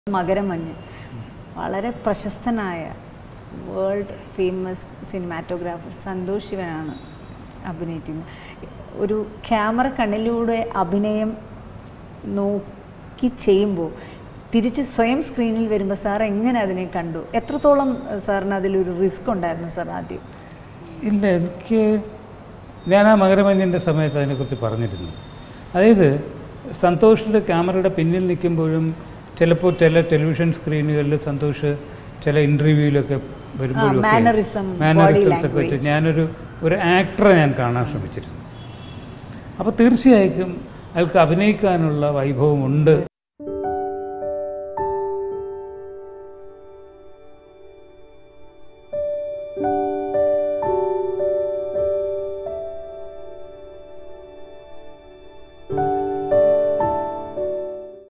മകരമഞ്ഞ് വളരെ പ്രശസ്തനായ world famous cinematographer Santosh ശിവനാണ് അഭിനയിക്കുന്നത് ഒരു ക്യാമറ കണ്ണിലൂടെ അഭിനയം നോക്കി ചെയ്യുമ്പോൾ തിരിച്ച് സ്വയം സ്ക്രീനിൽ വരുമ്പോൾ സാർ എങ്ങനെ അതിനെ കണ്ടു എത്രത്തോളം സാറിന് അതിലൊരു റിസ്ക് ഉണ്ടായിരുന്നു സാർ ആദ്യം ഇല്ല എനിക്ക് ഞാൻ ആ മകരമഞ്ഞിൻ്റെ സമയത്ത് അതിനെക്കുറിച്ച് പറഞ്ഞിരുന്നു അതായത് സന്തോഷിൻ്റെ ക്യാമറയുടെ പിന്നിൽ നിൽക്കുമ്പോഴും ചിലപ്പോൾ ചില ടെലിവിഷൻ സ്ക്രീനുകളിൽ സന്തോഷ് ചില ഇൻ്റർവ്യൂവിലൊക്കെ വരുമ്പോഴും mannerism, body മാനറിസംസ് ഒക്കെ വെച്ച് language. ഞാനൊരു ഒരു ആക്ടറെ ഞാൻ കാണാൻ ശ്രമിച്ചിരുന്നു അപ്പോൾ തീർച്ചയായിട്ടും അയാൾക്ക് അഭിനയിക്കാനുള്ള വൈഭവമുണ്ട്